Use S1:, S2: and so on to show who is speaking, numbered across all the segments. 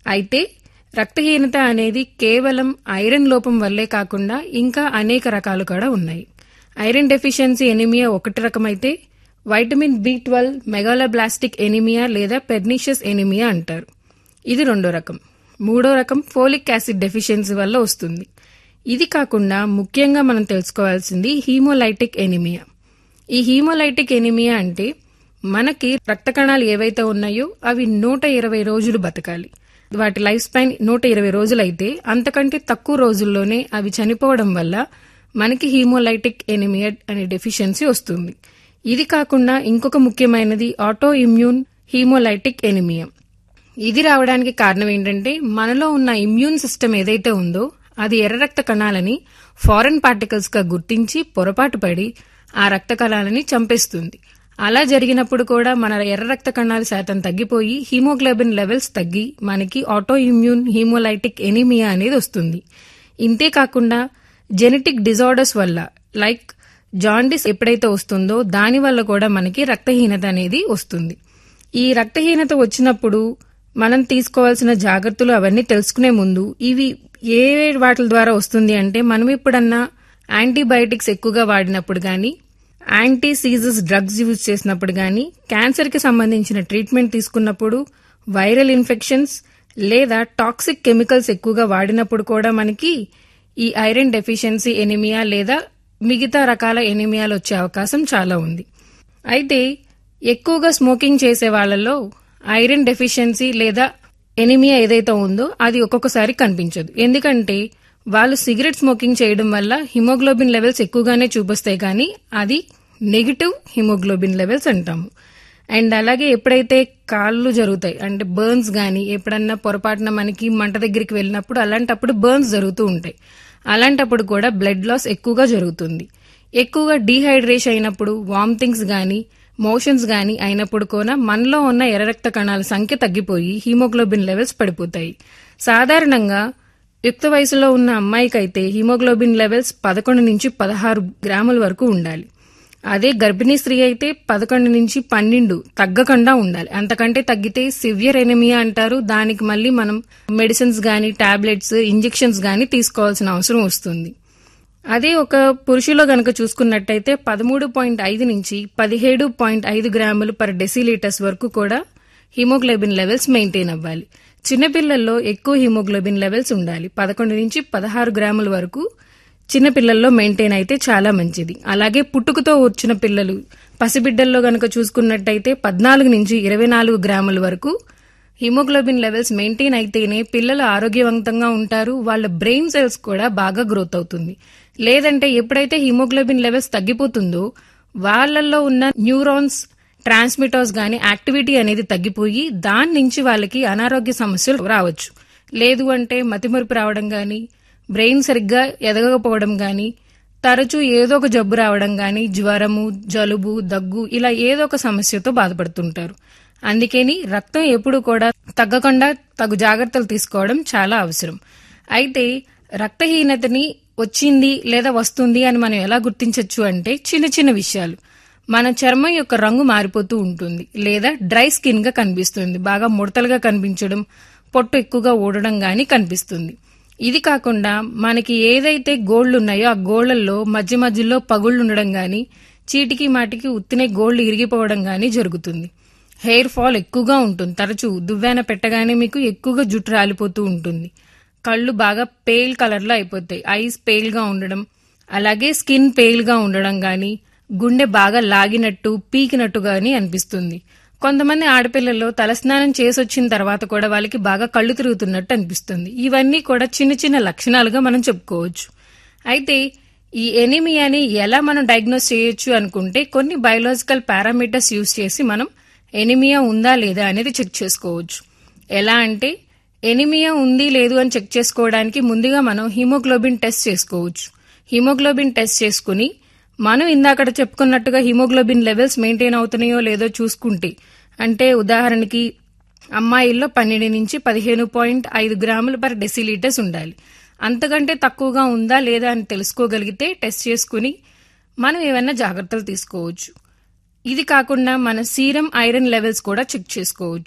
S1: అయితే రక్తహీనత అనేది కేవలం ఐరన్ లోపం వల్లే కాకుండా ఇంకా అనేక రకాలు కూడా ఉన్నాయి ఐరన్ డెఫిషియన్సీ ఎనిమియా ఒకటి రకమైతే vitamin B twelve megaloblastic anaemia లేదా పెర్నిషియస్ ఎనిమియా అంటారు ఇది రెండో రకం మూడో రకం ఫోలిక్ యాసిడ్ డెఫిషియన్సీ వల్ల వస్తుంది ఇది కాకుండా ముఖ్యంగా మనం తెలుసుకోవాల్సింది హీమోలైటిక్ ఎనిమియా ఈ హీమోలైటిక్ ఎనిమియా అంటే మనకి రక్త కణాలు ఏవైతే ఉన్నాయో అవి నూట ఇరవై రోజులు బతకాలి వాటి లైఫ్ స్పాన్ నూట ఇరవై రోజులైతే అంతకంటే తక్కువ రోజుల్లోనే అవి చనిపోవడం వల్ల మనకి హీమోలైటిక్ ఎనిమియా అనే డెఫిషియన్సీ వస్తుంది ఇది కాకుండా ఇంకొక ముఖ్యమైనది ఆటో ఇమ్యూన్ హీమోలైటిక్ ఎనిమియా ఇది రావడానికి కారణం ఏంటంటే మనలో ఉన్న ఇమ్యూన్ సిస్టమ్ ఏదైతే ఉందో అది ఎర్ర రక్త కణాలని ఫారెన్ పార్టికల్స్ గా గుర్తించి పొరపాటు పడి ఆ రక్త కణాలని చంపేస్తుంది అలా జరిగినప్పుడు కూడా మన ఎర్ర రక్త కణాల శాతం తగ్గిపోయి హీమోగ్లోబిన్ లెవెల్స్ తగ్గి మనకి ఆటో ఇమ్యూన్ హీమోలైటిక్ ఎనిమియా అనేది వస్తుంది ఇంతే కాకుండా జెనెటిక్ డిజార్డర్స్ వల్ల లైక్ జాండిస్ ఎప్పుడైతే వస్తుందో దాని వల్ల కూడా మనకి రక్తహీనత అనేది వస్తుంది ఈ రక్తహీనత వచ్చినప్పుడు మనం తీసుకోవాల్సిన జాగ్రత్తలు అవన్నీ తెలుసుకునే ముందు ఇవి ఏ వాటి ద్వారా వస్తుంది అంటే మనం ఇప్పుడన్నా యాంటీబయాటిక్స్ ఎక్కువగా వాడినప్పుడు గాని యాంటీ సీజస్ డ్రగ్స్ యూజ్ చేసినప్పుడు గాని క్యాన్సర్ కి సంబంధించిన ట్రీట్మెంట్ తీసుకున్నప్పుడు వైరల్ ఇన్ఫెక్షన్స్ లేదా టాక్సిక్ కెమికల్స్ ఎక్కువగా వాడినప్పుడు కూడా మనకి ఈ ఐరన్ డెఫిషియన్సీ ఎనిమియా లేదా మిగతా రకాల ఎనిమియాలు వచ్చే అవకాశం చాలా ఉంది అయితే ఎక్కువగా స్మోకింగ్ చేసే వాళ్ళలో ఐరన్ డెఫిషియన్సీ లేదా ఎనిమియా ఏదైతే ఉందో అది ఒక్కొక్కసారి కనిపించదు ఎందుకంటే వాళ్ళు సిగరెట్ స్మోకింగ్ చేయడం వల్ల హిమోగ్లోబిన్ లెవెల్స్ ఎక్కువగానే చూపిస్తాయి కానీ అది నెగిటివ్ హిమోగ్లోబిన్ లెవెల్స్ అంటాము అండ్ అలాగే ఎప్పుడైతే కాళ్ళు జరుగుతాయి అంటే బర్న్స్ గాని ఎప్పుడన్నా పొరపాటున మనకి మంట దగ్గరికి వెళ్ళినప్పుడు అలాంటప్పుడు బర్న్స్ జరుగుతూ ఉంటాయి అలాంటప్పుడు కూడా బ్లడ్ లాస్ ఎక్కువగా జరుగుతుంది ఎక్కువగా డీహైడ్రేషన్ అయినప్పుడు వామిటింగ్స్ గాని మోషన్స్ గాని అయినప్పుడు కూడా మనలో ఉన్న ఎర్ర రక్త కణాల సంఖ్య తగ్గిపోయి హీమోగ్లోబిన్ లెవెల్స్ పడిపోతాయి సాధారణంగా యుక్త వయసులో ఉన్న అమ్మాయికైతే హిమోగ్లోబిన్ లెవెల్స్ పదకొండు నుంచి పదహారు గ్రాముల వరకు ఉండాలి అదే గర్భిణీ స్త్రీ అయితే పదకొండు నుంచి పన్నెండు తగ్గకుండా ఉండాలి అంతకంటే తగ్గితే సివియర్ ఎనిమియా అంటారు దానికి మళ్ళీ మనం మెడిసిన్స్ గాని టాబ్లెట్స్ ఇంజెక్షన్స్ గాని తీసుకోవాల్సిన అవసరం వస్తుంది అదే ఒక పురుషులో గనక చూసుకున్నట్టయితే పదమూడు పాయింట్ ఐదు నుంచి పదిహేడు పాయింట్ ఐదు గ్రాములు పర్ డెసిలీటర్స్ వరకు కూడా హిమోగ్లోబిన్ లెవెల్స్ మెయింటైన్ అవ్వాలి చిన్నపిల్లల్లో ఎక్కువ హిమోగ్లోబిన్ లెవెల్స్ ఉండాలి పదకొండు నుంచి పదహారు గ్రాముల వరకు చిన్నపిల్లల్లో మెయింటైన్ అయితే చాలా మంచిది అలాగే పుట్టుకతో వచ్చిన పిల్లలు పసిబిడ్డల్లో గనక చూసుకున్నట్టయితే పద్నాలుగు నుంచి ఇరవై నాలుగు గ్రాముల వరకు హిమోగ్లోబిన్ లెవెల్స్ మెయింటైన్ అయితేనే పిల్లలు ఆరోగ్యవంతంగా ఉంటారు వాళ్ళ బ్రెయిన్ సెల్స్ కూడా బాగా గ్రోత్ అవుతుంది లేదంటే ఎప్పుడైతే హిమోగ్లోబిన్ లెవెల్స్ తగ్గిపోతుందో వాళ్ళల్లో ఉన్న న్యూరాన్స్ ట్రాన్స్మిటర్స్ గాని యాక్టివిటీ అనేది తగ్గిపోయి దాని నుంచి వాళ్ళకి అనారోగ్య సమస్యలు రావచ్చు లేదు అంటే మతిమరుపు రావడం గాని బ్రెయిన్ సరిగ్గా ఎదగకపోవడం గాని తరచూ ఏదో ఒక జబ్బు రావడం గాని జ్వరము జలుబు దగ్గు ఇలా ఏదో ఒక సమస్యతో బాధపడుతుంటారు అందుకని రక్తం ఎప్పుడు కూడా తగ్గకుండా తగు జాగ్రత్తలు తీసుకోవడం చాలా అవసరం అయితే రక్తహీనతని వచ్చింది లేదా వస్తుంది అని మనం ఎలా గుర్తించవచ్చు అంటే చిన్న చిన్న విషయాలు మన చర్మం యొక్క రంగు మారిపోతూ ఉంటుంది లేదా డ్రై స్కిన్ గా కనిపిస్తుంది బాగా ముడతలుగా కనిపించడం పొట్టు ఎక్కువగా ఊడడం గాని కనిపిస్తుంది ఇది కాకుండా మనకి ఏదైతే గోళ్లు ఉన్నాయో ఆ గోళ్లలో మధ్య మధ్యలో పగుళ్లు ఉండడం గాని చీటికి మాటికి ఉత్తినే గోళ్లు ఇరిగిపోవడం గాని జరుగుతుంది హెయిర్ ఫాల్ ఎక్కువగా ఉంటుంది తరచూ దువ్వెన పెట్టగానే మీకు ఎక్కువగా జుట్టు రాలిపోతూ ఉంటుంది కళ్ళు బాగా పేల్ కలర్ లో అయిపోతాయి ఐస్ పేల్ గా ఉండడం అలాగే స్కిన్ పేల్ గా ఉండడం గాని గుండె బాగా లాగినట్టు పీకినట్టు గాని అనిపిస్తుంది కొంతమంది ఆడపిల్లల్లో తలస్నానం చేసొచ్చిన తర్వాత కూడా వాళ్ళకి బాగా కళ్ళు తిరుగుతున్నట్టు అనిపిస్తుంది ఇవన్నీ కూడా చిన్న చిన్న లక్షణాలుగా మనం చెప్పుకోవచ్చు అయితే ఈ ఎనిమియాని ఎలా మనం డయాగ్నోస్ చేయొచ్చు అనుకుంటే కొన్ని బయోలాజికల్ పారామీటర్స్ యూజ్ చేసి మనం ఎనిమియా ఉందా లేదా అనేది చెక్ చేసుకోవచ్చు ఎలా అంటే ఎనిమియా ఉంది లేదు అని చెక్ చేసుకోవడానికి ముందుగా మనం హిమోగ్లోబిన్ టెస్ట్ చేసుకోవచ్చు హిమోగ్లోబిన్ టెస్ట్ చేసుకుని మనం ఇందాకడ చెప్పుకున్నట్టుగా హిమోగ్లోబిన్ లెవెల్స్ మెయింటైన్ అవుతున్నాయో లేదో చూసుకుంటే అంటే ఉదాహరణకి అమ్మాయిల్లో పన్నెండు నుంచి పదిహేను పాయింట్ ఐదు గ్రాములు పర్ డెసిలీటర్స్ ఉండాలి అంతకంటే తక్కువగా ఉందా లేదా అని తెలుసుకోగలిగితే టెస్ట్ చేసుకుని మనం ఏమైనా జాగ్రత్తలు తీసుకోవచ్చు ఇది కాకుండా మన సీరం ఐరన్ లెవెల్స్ కూడా చెక్ చేసుకోవచ్చు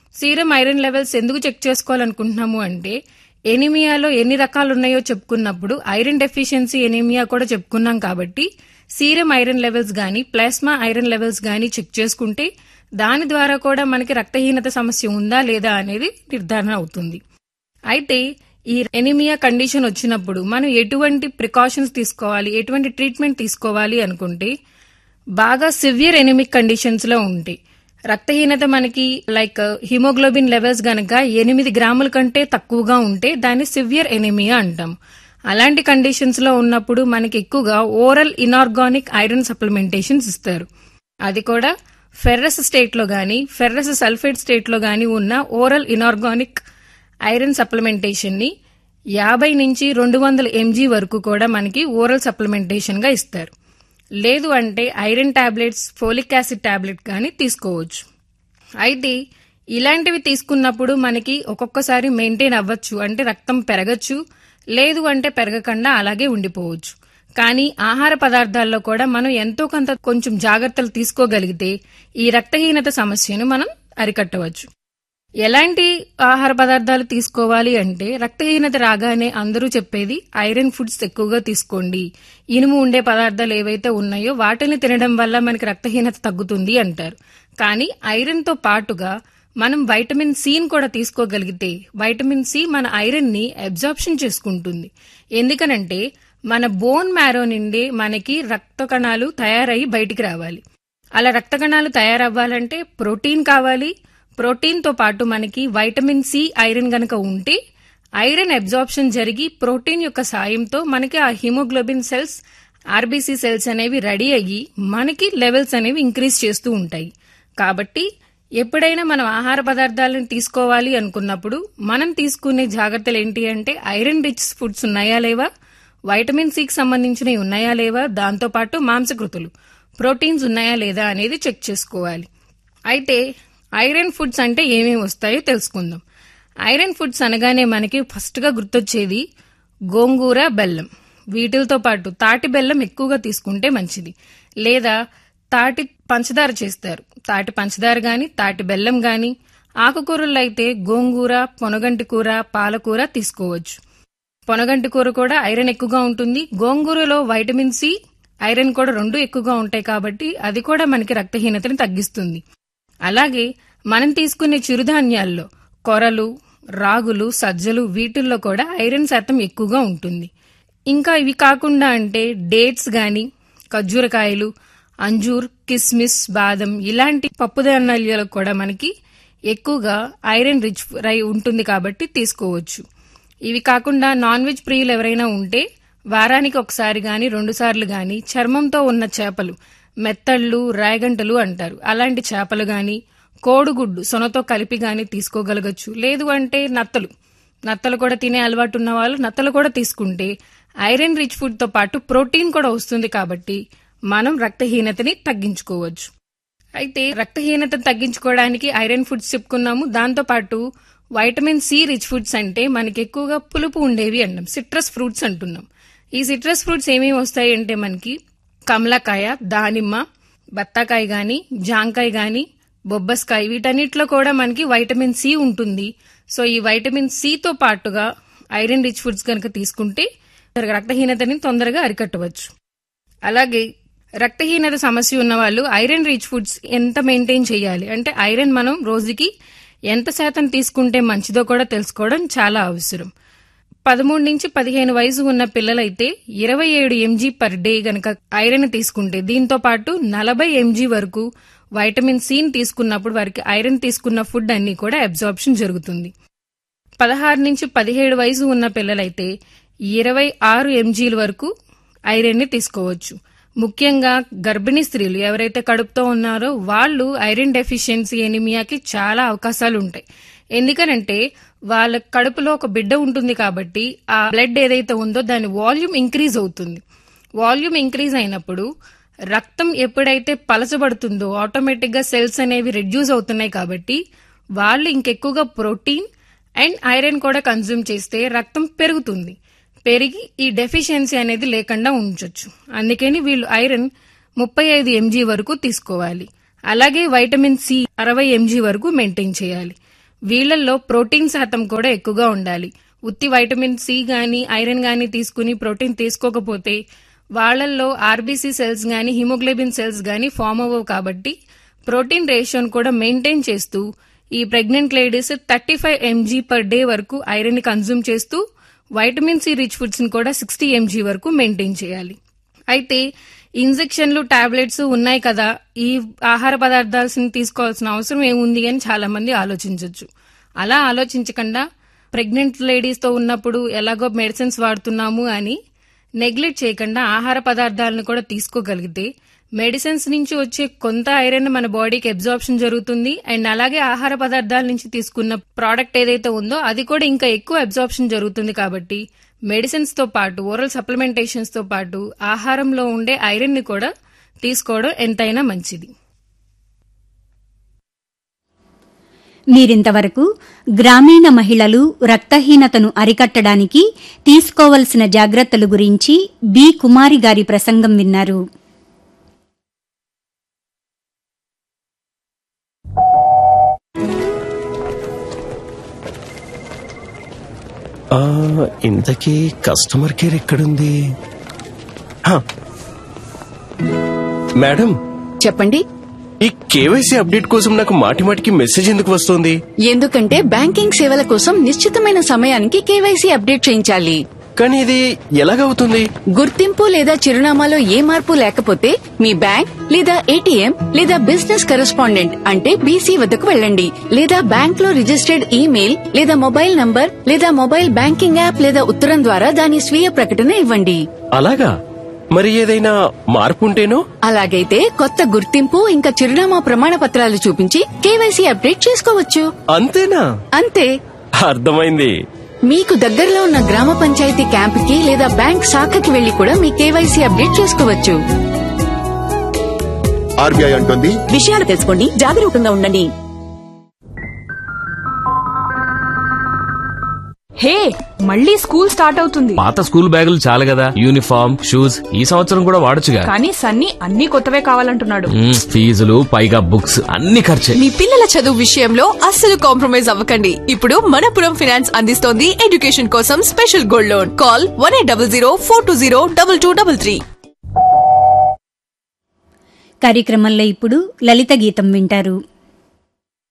S1: సీరం ఐరన్ లెవెల్స్ ఎందుకు చెక్ చేసుకోవాలనుకుంటున్నాము అంటే ఎనిమియాలో ఎన్ని రకాలు ఉన్నాయో చెప్పుకున్నప్పుడు ఐరన్ డెఫిషియన్సీ ఎనిమియా కూడా చెప్పుకున్నాం కాబట్టి సీరం ఐరన్ లెవెల్స్ గాని ప్లాస్మా ఐరన్ లెవెల్స్ గాని చెక్ చేసుకుంటే దాని ద్వారా కూడా మనకి రక్తహీనత సమస్య ఉందా లేదా అనేది నిర్ధారణ అవుతుంది అయితే ఈ ఎనిమియా కండిషన్ వచ్చినప్పుడు మనం ఎటువంటి ప్రికాషన్స్ తీసుకోవాలి ఎటువంటి ట్రీట్మెంట్ తీసుకోవాలి అనుకుంటే బాగా సివియర్ ఎనిమిక్ కండిషన్స్ లో ఉంటాయి రక్తహీనత మనకి లైక్ హిమోగ్లోబిన్ లెవెల్స్ గనక ఎనిమిది గ్రాముల కంటే తక్కువగా ఉంటే దాన్ని సివియర్ ఎనిమియా అంటాం అలాంటి కండిషన్స్ లో ఉన్నప్పుడు మనకి ఎక్కువగా ఓరల్ ఇనార్గానిక్ ఐరన్ సప్లిమెంటేషన్స్ ఇస్తారు అది కూడా ఫెర్రస్ స్టేట్ లో గాని ఫెర్రస్ సల్ఫేట్ స్టేట్ లో గాని ఉన్న ఓరల్ ఇనార్గానిక్ ఐరన్ సప్లిమెంటేషన్ ని యాభై నుంచి రెండు వందల ఎంజీ వరకు కూడా మనకి ఓరల్ సప్లిమెంటేషన్ గా ఇస్తారు లేదు అంటే iron tablets folic acid tablet కానీ తీసుకోవచ్చు అయితే ఇలాంటివి తీసుకున్నప్పుడు మనకి ఒక్కొక్కసారి మెయింటైన్ అవ్వచ్చు అంటే రక్తం పెరగచ్చు లేదు అంటే పెరగకుండా అలాగే ఉండిపోవచ్చు కానీ ఆహార పదార్థాల్లో కూడా మనం ఎంతో కొంత కొంచెం జాగ్రత్తలు తీసుకోగలిగితే ఈ రక్తహీనత సమస్యను మనం అరికట్టవచ్చు ఎలాంటి ఆహార పదార్థాలు తీసుకోవాలి అంటే రక్తహీనత రాగానే అందరూ చెప్పేది ఐరన్ ఫుడ్స్ ఎక్కువగా తీసుకోండి ఇనుము ఉండే పదార్థాలు ఏవైతే ఉన్నాయో వాటిని తినడం వల్ల మనకి రక్తహీనత తగ్గుతుంది అంటారు కానీ ఐరన్ తో పాటుగా మనం వైటమిన్ సిని కూడా తీసుకోగలిగితే వైటమిన్ సి మన ఐరన్ ని అబ్జార్ప్షన్ చేసుకుంటుంది ఎందుకనంటే మన బోన్ మ్యారో నుండి మనకి రక్త కణాలు తయారై బయటికి రావాలి అలా రక్త కణాలు తయారవ్వాలంటే ప్రోటీన్ కావాలి ప్రోటీన్ తో పాటు మనకి వైటమిన్ సి ఐరన్ గనక ఉంటే ఐరన్ అబ్జార్ప్షన్ జరిగి ప్రోటీన్ యొక్క సాయంతో మనకి ఆ హిమోగ్లోబిన్ సెల్స్ ఆర్బీసీ సెల్స్ అనేవి రెడీ అయ్యి మనకి లెవెల్స్ అనేవి ఇంక్రీజ్ చేస్తూ ఉంటాయి కాబట్టి ఎప్పుడైనా మనం ఆహార పదార్థాలను తీసుకోవాలి అనుకున్నప్పుడు మనం తీసుకునే జాగ్రత్తలు ఏంటి అంటే ఐరన్ రిచ్ ఫుడ్స్ ఉన్నాయా లేవా వైటమిన్ సికి సంబంధించినవి ఉన్నాయా లేవా దాంతోపాటు మాంసకృతులు ప్రోటీన్స్ ఉన్నాయా లేదా అనేది చెక్ చేసుకోవాలి అయితే ఐరన్ ఫుడ్స్ అంటే ఏమేమి వస్తాయో తెలుసుకుందాం ఐరన్ ఫుడ్స్ అనగానే మనకి ఫస్ట్ గా గుర్తొచ్చేది గోంగూర బెల్లం వీటితో పాటు తాటి బెల్లం ఎక్కువగా తీసుకుంటే మంచిది లేదా తాటి పంచదార చేస్తారు తాటి పంచదార గాని తాటి బెల్లం గాని ఆకుకూరల్లో అయితే గోంగూర పొనగంటి కూర పాలకూర తీసుకోవచ్చు పొనగంటి కూర కూడా ఐరన్ ఎక్కువగా ఉంటుంది గోంగూరలో వైటమిన్ సి ఐరన్ కూడా రెండు ఎక్కువగా ఉంటాయి కాబట్టి అది కూడా మనకి రక్తహీనతని తగ్గిస్తుంది అలాగే మనం తీసుకునే చిరుధాన్యాల్లో కొరలు రాగులు సజ్జలు వీటిల్లో కూడా ఐరన్ శాతం ఎక్కువగా ఉంటుంది ఇంకా ఇవి కాకుండా అంటే డేట్స్ గాని ఖర్జూరకాయలు అంజూర్ కిస్మిస్ బాదం ఇలాంటి పప్పుధాన్యాలలో కూడా మనకి ఎక్కువగా ఐరన్ రిచ్ రై ఉంటుంది కాబట్టి తీసుకోవచ్చు ఇవి కాకుండా నాన్ వెజ్ ప్రియులు ఎవరైనా ఉంటే వారానికి ఒకసారి గాని రెండు సార్లు గాని చర్మంతో ఉన్న చేపలు మెత్తళ్ళు రాయగంటలు అంటారు అలాంటి చేపలు గాని కోడిగుడ్డు సొనతో కలిపి గాని తీసుకోగలగచ్చు లేదు అంటే నత్తలు నత్తలు కూడా తినే అలవాటు ఉన్న వాళ్ళు నత్తలు కూడా తీసుకుంటే ఐరన్ రిచ్ ఫుడ్ తో పాటు ప్రోటీన్ కూడా వస్తుంది కాబట్టి మనం రక్తహీనతని తగ్గించుకోవచ్చు అయితే రక్తహీనత తగ్గించుకోవడానికి ఐరన్ ఫుడ్స్ చెప్పుకున్నాము దాంతో పాటు వైటమిన్ సి రిచ్ ఫుడ్స్ అంటే మనకి ఎక్కువగా పులుపు ఉండేవి అంటాం సిట్రస్ ఫ్రూట్స్ అంటున్నాం ఈ సిట్రస్ ఫ్రూట్స్ ఏమేమి వస్తాయి అంటే మనకి కమలకాయ దానిమ్మ బత్తాకాయ గాని జాంకాయ గాని బొబ్బస్కాయ వీటన్నిటిలో కూడా మనకి వైటమిన్ సి ఉంటుంది సో ఈ వైటమిన్ సి తో పాటుగా ఐరన్ రిచ్ ఫుడ్స్ కనుక తీసుకుంటే రక్తహీనతని తొందరగా అరికట్టవచ్చు అలాగే రక్తహీనత సమస్య ఉన్న వాళ్ళు ఐరన్ రిచ్ ఫుడ్స్ ఎంత మెయింటైన్ చేయాలి అంటే ఐరన్ మనం రోజుకి ఎంత శాతం తీసుకుంటే మంచిదో కూడా తెలుసుకోవడం చాలా అవసరం పదమూడు నుంచి పదిహేను వయసు ఉన్న పిల్లలైతే ఇరవై ఏడు ఎంజీ పర్ డే గనక ఐరన్ తీసుకుంటే దీంతో పాటు నలభై ఎంజీ వరకు వైటమిన్ సిని తీసుకున్నప్పుడు వారికి ఐరన్ తీసుకున్న ఫుడ్ అన్ని కూడా అబ్జార్ప్షన్ జరుగుతుంది పదహారు నుంచి పదిహేడు వయసు ఉన్న పిల్లలైతే ఇరవై ఆరు ఎంజీల వరకు ఐరన్ ని తీసుకోవచ్చు ముఖ్యంగా గర్భిణీ స్త్రీలు ఎవరైతే కడుపుతో ఉన్నారో వాళ్ళు ఐరన్ డెఫిషియన్సీ ఎనిమియాకి చాలా అవకాశాలు ఉంటాయి ఎందుకనంటే వాళ్ళ కడుపులో ఒక బిడ్డ ఉంటుంది కాబట్టి ఆ బ్లడ్ ఏదైతే ఉందో దాని వాల్యూమ్ ఇంక్రీజ్ అవుతుంది వాల్యూమ్ ఇంక్రీజ్ అయినప్పుడు రక్తం ఎప్పుడైతే పలచబడుతుందో ఆటోమేటిక్ గా సెల్స్ అనేవి రెడ్యూస్ అవుతున్నాయి కాబట్టి వాళ్ళు ఇంకెక్కువగా ప్రోటీన్ అండ్ ఐరన్ కూడా కన్జ్యూమ్ చేస్తే రక్తం పెరుగుతుంది పెరిగి ఈ డెఫిషియన్సీ అనేది లేకుండా ఉంచొచ్చు అందుకని వీళ్ళు ఐరన్ ముప్పై ఐదు ఎంజీ వరకు తీసుకోవాలి అలాగే వైటమిన్ సి అరవై ఎంజీ వరకు మెయింటైన్ చేయాలి వీళ్ళల్లో ప్రోటీన్ శాతం కూడా ఎక్కువగా ఉండాలి ఉత్తి వైటమిన్ సి గాని ఐరన్ గాని తీసుకుని ప్రోటీన్ తీసుకోకపోతే వాళ్ళల్లో ఆర్బీసీ సెల్స్ గాని హిమోగ్లోబిన్ సెల్స్ గాని ఫామ్ అవ్వవు కాబట్టి ప్రోటీన్ రేషియోను కూడా మెయింటైన్ చేస్తూ ఈ pregnant ladies thirty five mg per day వరకు ఐరన్ ని కన్జ్యూమ్ చేస్తూ వైటమిన్ సి రిచ్ ఫుడ్స్ ని కూడా సిక్స్టీ ఎంజీ వరకు మెయింటైన్ చేయాలి అయితే ఇంజెక్షన్లు టాబ్లెట్స్ ఉన్నాయి కదా ఈ ఆహార పదార్థాలను తీసుకోవాల్సిన అవసరం ఏముంది అని చాలా మంది ఆలోచించవచ్చు అలా ఆలోచించకుండా ప్రెగ్నెంట్ లేడీస్ తో ఉన్నప్పుడు ఎలాగో మెడిసిన్స్ వాడుతున్నాము అని నెగ్లెక్ట్ చేయకుండా ఆహార పదార్థాలను కూడా తీసుకోగలిగితే మెడిసిన్స్ నుంచి వచ్చే కొంత ఐరన్ మన బాడీకి అబ్జార్ప్షన్ జరుగుతుంది అండ్ అలాగే ఆహార పదార్థాల నుంచి తీసుకున్న ప్రోడక్ట్ ఏదైతే ఉందో అది కూడా ఇంకా ఎక్కువ అబ్జార్ప్షన్ జరుగుతుంది కాబట్టి మెడిసిన్స్ తో పాటు ఓరల్ సప్లిమెంటేషన్స్ తో పాటు ఆహారంలో ఉండే ఐరన్ ని కూడా తీసుకోవడం ఎంతైనా మంచిది
S2: మీరింతవరకు గ్రామీణ మహిళలు రక్తహీనతను అరికట్టడానికి తీసుకోవలసిన జాగ్రత్తల గురించి బి కుమారి గారి ప్రసంగం విన్నారు
S3: ఆ, ఇంతకీ కస్టమర్ కేర్ ఎక్కడుంది హ. మేడం
S4: చెప్పండి
S3: ఈ కేవైసీ అప్డేట్ కోసం నాకు మాటి మాటికి మెసేజ్ ఎందుకు వస్తుంది
S4: ఎందుకంటే బ్యాంకింగ్ సేవల కోసం నిశ్చితమైన సమయానికి కేవైసీ అప్డేట్ చేయించాలి
S3: కానీ ఇది ఎలాగవుతుంది
S4: గుర్తింపు లేదా చిరునామాలో ఏ మార్పు లేకపోతే మీ బ్యాంక్ లేదా ఏటీఎం లేదా బిజినెస్ కరెస్పాండెంట్ అంటే బీసీ వద్దకు వెళ్ళండి లేదా బ్యాంక్ లో రిజిస్టర్డ్ ఈమెయిల్ లేదా మొబైల్ నంబర్ లేదా మొబైల్ బ్యాంకింగ్ యాప్ లేదా ఉత్తరం ద్వారా దాని స్వీయ ప్రకటన ఇవ్వండి
S3: అలాగా మరి ఏదైనా మార్పు ఉంటేనో
S4: అలాగైతే కొత్త గుర్తింపు ఇంకా చిరునామా ప్రమాణ పత్రాలు చూపించి కేవైసీ అప్డేట్ చేసుకోవచ్చు
S3: అంతేనా
S4: అంతే
S3: అర్థమైంది
S4: మీకు దగ్గరలో ఉన్న గ్రామ పంచాయతీ క్యాంపుకి లేదా బ్యాంక్ శాఖకి వెళ్లి కూడా మీ కేవైసీ అప్డేట్ చేసుకోవచ్చు
S5: ఆర్బీఐ అంటుంది
S6: విషయాలు తెలుసుకోండి జాగరూకంగా ఉండండి
S7: హే మళ్ళీ స్కూల్ స్టార్ట్ అవుతుంది
S8: పాత స్కూల్ బ్యాగులు చాలు కదా యూనిఫామ్ షూస్ ఈ సంవత్సరం కూడా వాడొచ్చుగా
S7: కానీ సన్నీ అన్ని కొత్తవే కావాలంటున్నాడు
S8: మ్మ్, ఫీజులు పైగా బుక్స్ అన్ని ఖర్చే
S9: మీ పిల్లల చదువు విషయంలో అస్సలు కాంప్రమైజ్ అవ్వకండి ఇప్పుడు మనపురం ఫైనాన్స్ అందిస్తోంది ఎడ్యుకేషన్ కోసం special gold loan call one eight double zero four two zero double two double three
S2: కార్యక్రమంలో ఇప్పుడు లలిత గీతం వింటారు